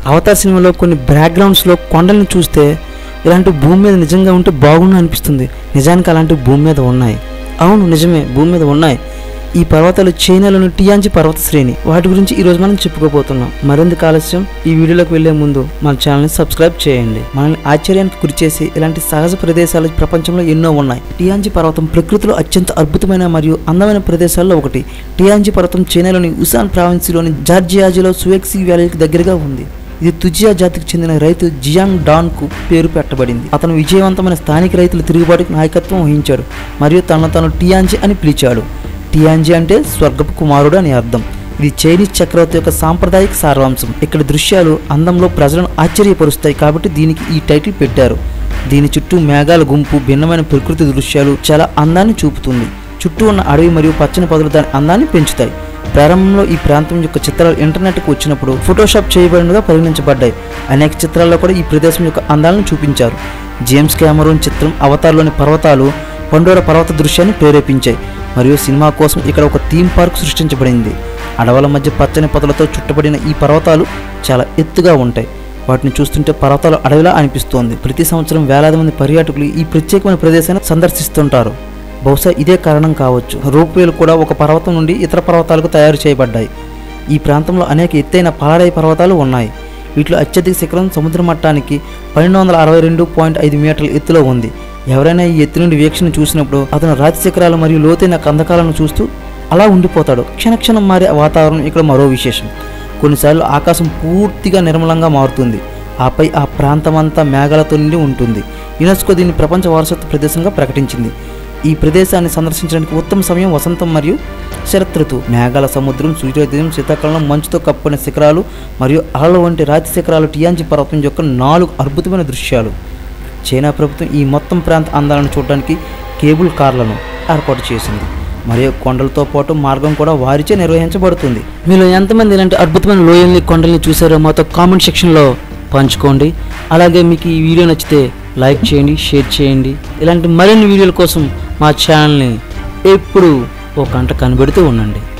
Avatar సినిమాలో కొన్ని బ్యాక్గ్రౌండ్స్లో కొండల్ని చూస్తే ఇలాంటి భూమి మీద నిజంగా ఉంటే బాగుండు అనిపిస్తుంది నిజానికి అలాంటి భూమి మీద ఉన్నాయి అవును నిజమే భూమి మీద ఉన్నాయి ఈ పర్వతాలు చైనాలోని టియాంజి పర్వత శ్రేణి వాటి గురించి ఈ రోజు మనం చెప్పుకోబోతున్నాం మరింత ఆలస్యం ఈ వీడియోలోకి వెళ్లే ముందు మన ఛానల్ని సబ్స్క్రైబ్ చేయండి మనల్ని ఆశ్చర్యానికి గురిచేసి ఇలాంటి సహజ ప్రదేశాలు ప్రపంచంలో ఎన్నో ఉన్నాయి టియాంజి పర్వతం ప్రకృతిలో అత్యంత అద్భుతమైన మరియు అందమైన ప్రదేశాల్లో ఒకటి టియాంజి పర్వతం చైనాలోని ఉసాన్ ప్రావిన్సీలోని జార్జియాజిలో సువెక్సీ వ్యాలీకి దగ్గరగా ఉంది ఇది తుజియా జాతికి చెందిన రైతు జియాంగ్ డాన్ కు పేరు పెట్టబడింది అతను విజయవంతమైన స్థానిక రైతుల తిరుగుబాటుకు నాయకత్వం వహించాడు మరియు తనను తాను టియాంజి అని పిలిచాడు టియాంజి అంటే స్వర్గపు కుమారుడు అని అర్థం ఇది చైనీస్ చక్రవర్తి యొక్క సాంప్రదాయిక సారాంశం ఇక్కడ దృశ్యాలు అందంలో ప్రజలను ఆశ్చర్యపరుస్తాయి కాబట్టి దీనికి ఈ టైటిల్ పెట్టారు దీని చుట్టూ మేఘాల గుంపు భిన్నమైన ప్రకృతి దృశ్యాలు చాలా అందాన్ని చూపుతుంది చుట్టూ ఉన్న అడవి మరియు పచ్చని పొదలు దాని అందాన్ని పెంచుతాయి ప్రారంభంలో ఈ ప్రాంతం యొక్క చిత్రాలు ఇంటర్నెట్కు వచ్చినప్పుడు ఫోటోషాప్ చేయబడినగా పరిగణించబడ్డాయి అనేక చిత్రాల్లో కూడా ఈ ప్రదేశం యొక్క అందాలను చూపించారు జేమ్స్ కెమెరూన్ చిత్రం అవతార్లోని పర్వతాలు పండోర పర్వత దృశ్యాన్ని ప్రేరేపించాయి మరియు సినిమా కోసం ఇక్కడ ఒక థీమ్ పార్క్ సృష్టించబడింది అడవుల మధ్య పచ్చని పొదలతో చుట్టబడిన ఈ పర్వతాలు చాలా ఎత్తుగా ఉంటాయి వాటిని చూస్తుంటే పర్వతాలు అడవిలా అనిపిస్తోంది ప్రతి సంవత్సరం వేలాది మంది పర్యాటకులు ఈ ప్రత్యేకమైన ప్రదేశాన్ని సందర్శిస్తుంటారు బహుశా ఇదే కారణం కావచ్చు రోప్వేలు కూడా ఒక పర్వతం నుండి ఇతర పర్వతాలకు తయారు చేయబడ్డాయి ఈ ప్రాంతంలో అనేక ఎత్తైన పాలరాయి పర్వతాలు ఉన్నాయి వీటిలో అత్యధిక శిఖరం సముద్ర మట్టానికి పన్నెండు వందల అరవై రెండు పాయింట్ ఐదు మీటర్ల ఎత్తులో ఉంది ఎవరైనా ఈ ఎత్తు నుండి వీక్షణ చూసినప్పుడు అతను రాతి శిఖరాలు మరియు లోతైన కందకాలను చూస్తూ అలా ఉండిపోతాడు క్షణక్షణం మారే వాతావరణం ఇక్కడ మరో విశేషం కొన్నిసార్లు ఆకాశం పూర్తిగా నిర్మలంగా మారుతుంది ఆపై ఆ ప్రాంతమంతా మేఘాలతో నిండి ఉంటుంది యునెస్కో దీన్ని ప్రపంచ వారసత్వ ప్రదేశంగా ప్రకటించింది ఈ ప్రదేశాన్ని సందర్శించడానికి ఉత్తమ సమయం వసంతం మరియు శరతృతువు మేఘాల సముద్రం సూర్యోదయం శీతాకాలంలో మంచుతో కప్పిన శిఖరాలు మరియు అలల వంటి రాతి శిఖరాలు టియాంజి పర్వతం యొక్క నాలుగు అద్భుతమైన దృశ్యాలు చైనా ప్రభుత్వం ఈ మొత్తం ప్రాంత అందాలను చూడడానికి కేబుల్ కార్లను ఏర్పాటు చేసింది మరియు కొండలతో పాటు మార్గం కూడా వారిచే నిర్వహించబడుతుంది మీలో ఎంతమంది ఇలాంటి అద్భుతమైన లోయల్ని కొండల్ని చూసారో మాతో కామెంట్ సెక్షన్లో పంచుకోండి అలాగే మీకు ఈ వీడియో నచ్చితే లైక్ చేయండి షేర్ చేయండి ఇలాంటి మరిన్ని వీడియోల కోసం మా ఛానల్ని ఎప్పుడు ఓ గంట కనిపెడుతూ ఉండండి